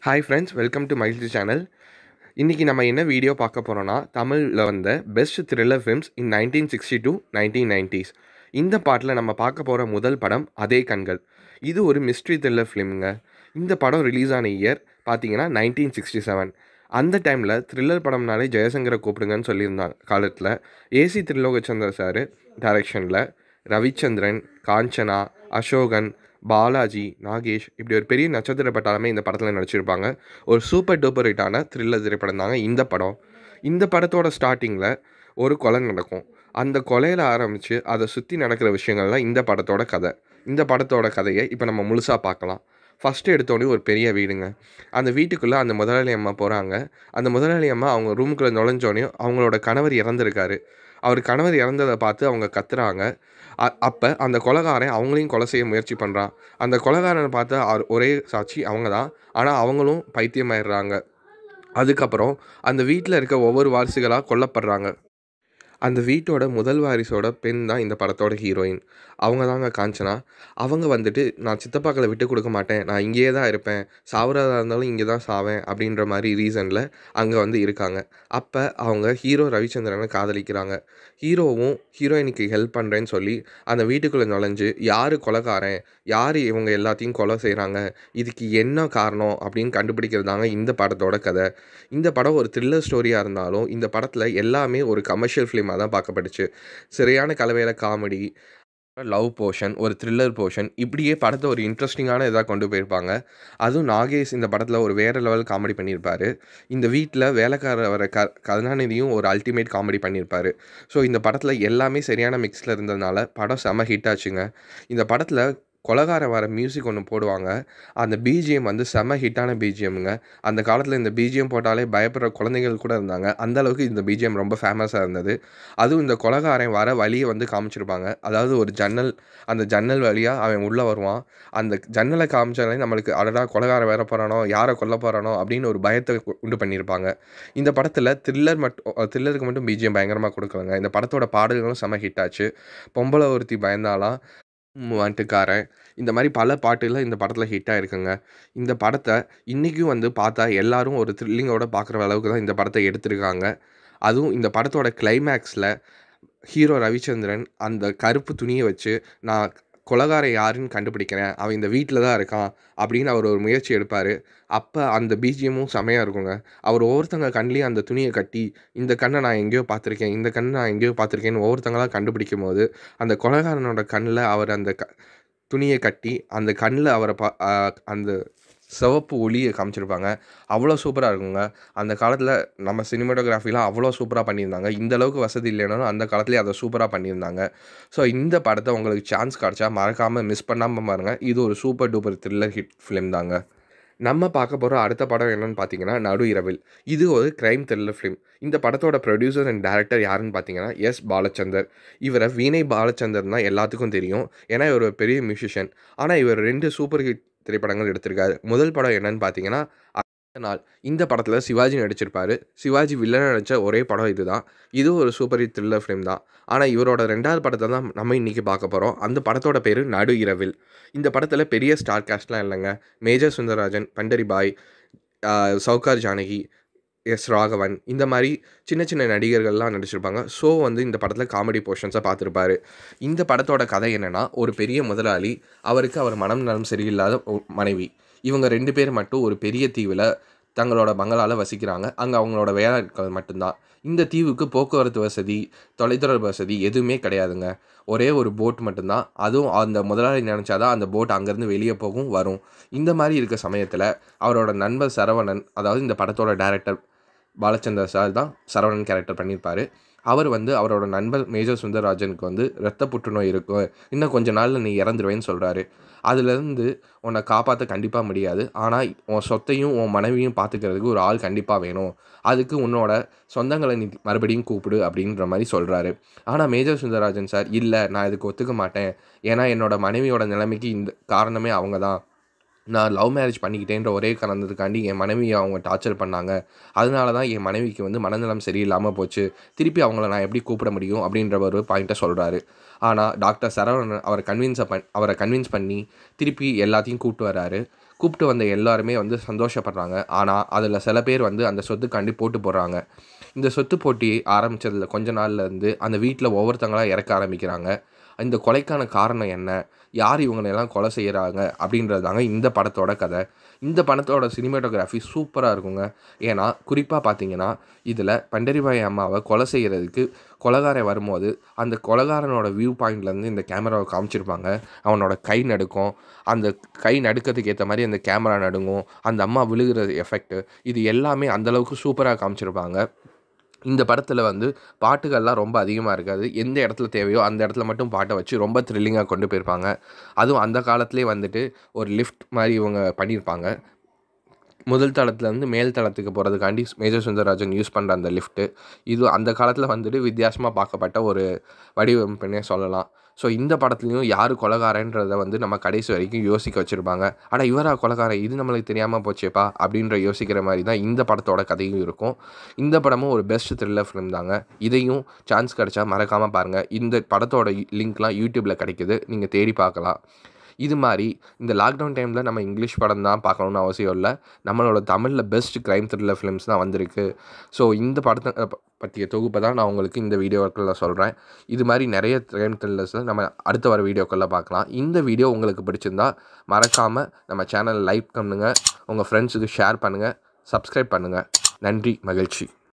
hi friends welcome to Miles channel இன்றைக்கி நம்ம என்ன வீடியோ பார்க்க போகிறோன்னா தமிழில் வந்த best thriller films in nineteen sixty to nineteen nineties இந்த பாட்டில் நம்ம பார்க்க போகிற முதல் படம் அதே கண்கள் இது ஒரு மிஸ்ட்ரி த்ரில்லர் ஃபிலிமுங்க இந்த படம் ரிலீஸ் ஆன இயர் பார்த்தீங்கன்னா நைன்டீன் சிக்ஸ்டி செவன் அந்த டைமில் த்ரில்லர் படம்னாலே ஜெயசங்கரை கூப்பிடுங்கன்னு சொல்லியிருந்தாங்க காலத்தில் ஏசி திரிலோகச்சந்தர் சார் டைரக்ஷனில் ரவிச்சந்திரன் காஞ்சனா அசோகன் பாலாஜி நாகேஷ் இப்படி ஒரு பெரிய நட்சத்திர பட்டாளமே இந்த படத்தில் நடிச்சிருப்பாங்க ஒரு சூப்பர் டூப்பர் ஹிட்டான த்ரில்லர் திரைப்படம் தாங்க இந்த படம் இந்த படத்தோட ஸ்டார்டிங்கில் ஒரு கொலை நடக்கும் அந்த கொலையில் ஆரம்பித்து அதை சுற்றி நடக்கிற விஷயங்கள்லாம் இந்த படத்தோட கதை இந்த படத்தோட கதையை இப்போ நம்ம முழுசாக பார்க்கலாம் ஃபஸ்ட்டு எடுத்தோடனே ஒரு பெரிய வீடுங்க அந்த வீட்டுக்குள்ளே அந்த முதலாளி அம்மா போகிறாங்க அந்த முதலாளி அம்மா அவங்க ரூமுக்குள்ளே நுழைஞ்சோடனே அவங்களோட கணவர் இறந்துருக்காரு அவர் கணவர் இறந்ததை பார்த்து அவங்க கத்துறாங்க அப்போ அந்த கொலகாரன் அவங்களையும் கொலை செய்ய முயற்சி பண்ணுறான் அந்த கொலகாரனை பார்த்து அவர் ஒரே சாட்சி அவங்க தான் ஆனால் அவங்களும் பைத்தியமாயிடுறாங்க அதுக்கப்புறம் அந்த வீட்டில் இருக்க ஒவ்வொரு வாரிசுகளாக கொல்லப்படுறாங்க அந்த வீட்டோட முதல் வாரிசோட பெண் தான் இந்த படத்தோட ஹீரோயின் அவங்க தாங்க காஞ்சனா அவங்க வந்துட்டு நான் சித்தப்பாக்களை விட்டு கொடுக்க மாட்டேன் நான் இங்கேயே தான் இருப்பேன் சாவறதா இருந்தாலும் இங்கே தான் சாவேன் அப்படின்ற மாதிரி ரீசனில் அங்கே வந்து இருக்காங்க அப்போ அவங்க ஹீரோ ரவிச்சந்திரனை காதலிக்கிறாங்க ஹீரோவும் ஹீரோயினுக்கு ஹெல்ப் பண்ணுறேன்னு சொல்லி அந்த வீட்டுக்குள்ளே நுழைஞ்சு யார் கொலைகாரன் யார் இவங்க எல்லாத்தையும் கொலை செய்கிறாங்க இதுக்கு என்ன காரணம் அப்படின்னு கண்டுபிடிக்கிறது தாங்க இந்த படத்தோட கதை இந்த படம் ஒரு த்ரில்லர் ஸ்டோரியாக இருந்தாலும் இந்த படத்தில் எல்லாமே ஒரு கமர்ஷியல் ஃபிலிமாக தான் பார்க்கப்பட்டுச்சு சரியான கலவையில் காமெடி லவ் போர்ஷன் ஒரு த்ரில்லர் போர்ஷன் இப்படியே படத்தை ஒரு இன்ட்ரெஸ்டிங்கான இதாக கொண்டு போயிருப்பாங்க அதுவும் நாகேஷ் இந்த படத்தில் ஒரு வேறு லெவல் காமெடி பண்ணியிருப்பார் இந்த வீட்டில் வேலைக்கார வர க கருணாநிதியும் ஒரு அல்டிமேட் காமெடி பண்ணியிருப்பார் ஸோ இந்த படத்தில் எல்லாமே சரியான மிக்ஸில் இருந்ததுனால படம் செம்ம ஹிட் ஆச்சுங்க இந்த படத்தில் கொலகார வர மியூசிக் ஒன்று போடுவாங்க அந்த பிஜிஎம் வந்து செம்ம ஹிட்டான பிஜிஎம்ங்க அந்த காலத்தில் இந்த பிஜிஎம் போட்டாலே பயப்படுற குழந்தைகள் கூட இருந்தாங்க அந்த அளவுக்கு இந்த பிஜிஎம் ரொம்ப ஃபேமஸாக இருந்தது அதுவும் இந்த கொலகாரன் வர வழியை வந்து காமிச்சிருப்பாங்க அதாவது ஒரு ஜன்னல் அந்த ஜன்னல் வழியாக அவன் உள்ளே வருவான் அந்த ஜன்னலை காமிச்சாலே நம்மளுக்கு அடடா கொலகாரன் வேற போகிறானோ யாரை கொல்ல போகிறானோ அப்படின்னு ஒரு பயத்தை உண்டு பண்ணியிருப்பாங்க இந்த படத்தில் த்ரில்லர் மட்டும் த்ரில்லருக்கு மட்டும் பிஜிஎம் பயங்கரமாக கொடுக்கலங்க இந்த படத்தோட பாடல்களும் செம்ம ஹிட் ஆச்சு பொம்பளை ஒருத்தி பயந்தாலாம் வந்துட்டுக்காரன் இந்த மாதிரி பல பாட்டுலாம் இந்த படத்தில் ஹிட் ஆகிருக்குங்க இந்த படத்தை இன்றைக்கும் வந்து பார்த்தா எல்லாரும் ஒரு த்ரில்லிங்கோட பார்க்குற அளவுக்கு தான் இந்த படத்தை எடுத்திருக்காங்க அதுவும் இந்த படத்தோட கிளைமேக்ஸில் ஹீரோ ரவிச்சந்திரன் அந்த கருப்பு துணியை வச்சு நான் கொலகாரை யாருன்னு கண்டுபிடிக்கிறேன் அவன் இந்த வீட்டில் தான் இருக்கான் அப்படின்னு அவர் ஒரு முயற்சி எடுப்பார் அப்போ அந்த பிஜிஎமும் செமையாக இருக்குங்க அவர் ஒவ்வொருத்தங்க கண்லேயும் அந்த துணியை கட்டி இந்த கண்ணை நான் எங்கேயோ பார்த்துருக்கேன் இந்த கண்ணை நான் எங்கேயோ பார்த்துருக்கேன்னு ஒவ்வொருத்தங்களாக கண்டுபிடிக்கும் போது அந்த கொலகாரனோட கண்ணில் அவர் அந்த க துணியை கட்டி அந்த கண்ணில் அவரை பா அந்த சிவப்பு ஒளியை காமிச்சிருப்பாங்க அவ்வளோ சூப்பராக இருக்குங்க அந்த காலத்தில் நம்ம சினிமாட்டோகிராஃபிலாம் அவ்வளோ சூப்பராக பண்ணியிருந்தாங்க இந்த அளவுக்கு வசதி இல்லைனாலும் அந்த காலத்துலேயே அதை சூப்பராக பண்ணியிருந்தாங்க ஸோ இந்த படத்தை உங்களுக்கு சான்ஸ் கிடச்சா மறக்காமல் மிஸ் பண்ணாமல் பாருங்கள் இது ஒரு super duper thriller hit film தாங்க நம்ம பார்க்க போகிற அடுத்த படம் என்னென்னு பார்த்தீங்கன்னா நடு இரவில் இது ஒரு க்ரைம் த்ரில்லர் ஃபிலிம் இந்த படத்தோட ப்ரொடியூசர் அண்ட் டேரக்டர் யாருன்னு பார்த்தீங்கன்னா எஸ் பாலச்சந்தர் இவரை வீணை பாலச்சந்தர் தான் எல்லாத்துக்கும் தெரியும் ஏன்னா இவர் ஒரு பெரிய மியூசிஷியன் ஆனால் இவர் ரெண்டு சூப்பர் ஹிட் திரைப்படங்கள் எடுத்திருக்காரு முதல் படம் என்னன்னு பார்த்தீங்கன்னா நாள் இந்த படத்தில் சிவாஜி நடிச்சிருப்பார் சிவாஜி வில்லன் நடித்த ஒரே படம் இதுதான் இது ஒரு சூப்பர் ஹிட் த்ரில்லர் ஃபிலிம் தான் ஆனால் இவரோட ரெண்டாவது படத்தை தான் நம்ம இன்றைக்கி பார்க்க போகிறோம் அந்த படத்தோட பேர் நடு இரவில் இந்த படத்தில் பெரிய ஸ்டார் காஸ்ட்லாம் இல்லைங்க மேஜர் சுந்தரராஜன் பண்டரி பாய் சவுகார் ஜானகி எஸ் ராகவன் இந்த மாதிரி சின்ன சின்ன நடிகர்கள்லாம் நடிச்சிருப்பாங்க ஸோ வந்து இந்த படத்தில் காமெடி போர்ஷன்ஸை பார்த்துருப்பாரு இந்த படத்தோட கதை என்னென்னா ஒரு பெரிய முதலாளி அவருக்கு அவர் மனம் நலம் சரியில்லாத மனைவி இவங்க ரெண்டு பேர் மட்டும் ஒரு பெரிய தீவில் தங்களோட பங்களாவில் வசிக்கிறாங்க அங்கே அவங்களோட வேலையாட்கள் மட்டும்தான் இந்த தீவுக்கு போக்குவரத்து வசதி தொலைத்தொடர்பு வசதி எதுவுமே கிடையாதுங்க ஒரே ஒரு போட் மட்டும்தான் அதுவும் அந்த முதலாளி நினச்சாதான் அந்த போட் அங்கேருந்து வெளியே போகும் வரும் இந்த மாதிரி இருக்க சமயத்தில் அவரோட நண்பர் சரவணன் அதாவது இந்த படத்தோட டேரக்டர் பாலச்சந்தர் சார் தான் சரவணன் கேரக்டர் பண்ணியிருப்பார் அவர் வந்து அவரோட நண்பர் மேஜர் சுந்தரராஜனுக்கு வந்து இரத்த புற்றுநோய் இருக்கும் இன்னும் கொஞ்ச நாளில் நீ இறந்துருவேன்னு சொல்கிறாரு அதுலேருந்து உன்னை காப்பாற்ற கண்டிப்பாக முடியாது ஆனால் உன் சொத்தையும் உன் மனைவியும் பார்த்துக்கிறதுக்கு ஒரு ஆள் கண்டிப்பாக வேணும் அதுக்கு உன்னோட சொந்தங்களை நீ மறுபடியும் கூப்பிடு அப்படின்ற மாதிரி சொல்கிறாரு ஆனால் மேஜர் சுந்தரராஜன் சார் இல்லை நான் இதுக்கு ஒத்துக்க மாட்டேன் ஏன்னா என்னோட மனைவியோட நிலைமைக்கு இந்த காரணமே அவங்க தான் நான் லவ் மேரேஜ் பண்ணிக்கிட்டேன்ற ஒரே காரணத்துக்காண்டி என் மனைவியை அவங்க டார்ச்சர் பண்ணாங்க அதனால தான் என் மனைவிக்கு வந்து மனநலம் சரியில்லாமல் போச்சு திருப்பி அவங்கள நான் எப்படி கூப்பிட முடியும் அப்படின்ற ஒரு பாயிண்ட்டை சொல்கிறாரு ஆனால் டாக்டர் சரவணன் அவரை கன்வின்ஸை பண் அவரை கன்வின்ஸ் பண்ணி திருப்பி எல்லாத்தையும் கூப்பிட்டு வராரு கூப்பிட்டு வந்த எல்லாருமே வந்து சந்தோஷப்படுறாங்க ஆனால் அதில் சில பேர் வந்து அந்த சொத்துக்காண்டி போட்டு போடுறாங்க இந்த சொத்து போட்டி ஆரம்பித்ததில் கொஞ்ச நாள்ல இருந்து அந்த வீட்டில் ஒவ்வொருத்தங்களாக இறக்க ஆரம்பிக்கிறாங்க இந்த கொலைக்கான காரணம் என்ன யார் இவங்களெல்லாம் கொலை செய்கிறாங்க அப்படின்றது தாங்க இந்த படத்தோட கதை இந்த படத்தோட சினிமாட்டோகிராஃபி சூப்பராக இருக்குங்க ஏன்னா குறிப்பாக பார்த்தீங்கன்னா இதில் பண்டரிபாய் அம்மாவை கொலை செய்கிறதுக்கு கொலகாரன் வரும்போது அந்த கொலகாரனோட வியூ பாயிண்ட்லேருந்து இந்த கேமராவை காமிச்சிருப்பாங்க அவனோட கை நடுக்கும் அந்த கை நடுக்கிறதுக்கு ஏற்ற மாதிரி அந்த கேமரா நடுங்கும் அந்த அம்மா விழுகிற எஃபெக்ட்டு இது எல்லாமே அந்தளவுக்கு சூப்பராக காமிச்சிருப்பாங்க இந்த படத்தில் வந்து பாட்டுகள்லாம் ரொம்ப அதிகமாக இருக்காது எந்த இடத்துல தேவையோ அந்த இடத்துல மட்டும் பாட்டை வச்சு ரொம்ப த்ரில்லிங்காக கொண்டு போயிருப்பாங்க அதுவும் அந்த காலத்துலேயே வந்துட்டு ஒரு லிஃப்ட் மாதிரி இவங்க பண்ணியிருப்பாங்க முதல் தளத்துலேருந்து மேல் தளத்துக்கு போகிறதுக்காண்டி மேஜர் சுந்தரராஜன் யூஸ் பண்ணுற அந்த லிஃப்ட்டு இது அந்த காலத்தில் வந்துட்டு வித்தியாசமாக பார்க்கப்பட்ட ஒரு வடிவமைப்புன்னே சொல்லலாம் ஸோ இந்த படத்துலையும் யார் கொலகாரன்றதை வந்து நம்ம கடைசி வரைக்கும் யோசிக்க வச்சுருப்பாங்க ஆனால் இவரா கொலகாரன் இது நம்மளுக்கு தெரியாமல் போச்சேப்பா அப்படின்ற யோசிக்கிற மாதிரி தான் இந்த படத்தோட கதையும் இருக்கும் இந்த படமும் ஒரு பெஸ்ட் த்ரில்லர் ஃபிலிம் தாங்க இதையும் சான்ஸ் கிடச்சா மறக்காமல் பாருங்கள் இந்த படத்தோட லிங்க்லாம் யூடியூப்பில் கிடைக்குது நீங்கள் தேடி பார்க்கலாம் இது மாதிரி இந்த லாக்டவுன் டைமில் நம்ம இங்கிலீஷ் படம் தான் பார்க்கணுன்னு அவசியம் இல்லை நம்மளோட தமிழில் பெஸ்ட் க்ரைம் த்ரில்லர் ஃபிலிம்ஸ் தான் வந்திருக்கு ஸோ இந்த படத்தை ப- பற்றிய தொகுப்பை தான் நான் உங்களுக்கு இந்த வீடியோக்களில் சொல்கிறேன் இது மாதிரி நிறைய க்ரைம் த்ரில்லர்ஸில் நம்ம அடுத்த வர வீடியோக்களில் பார்க்கலாம் இந்த வீடியோ உங்களுக்கு பிடிச்சிருந்தா மறக்காமல் நம்ம சேனலை லைக் பண்ணுங்கள் உங்கள் ஃப்ரெண்ட்ஸுக்கு ஷேர் பண்ணுங்கள் சப்ஸ்கிரைப் பண்ணுங்கள் நன்றி மகிழ்ச்சி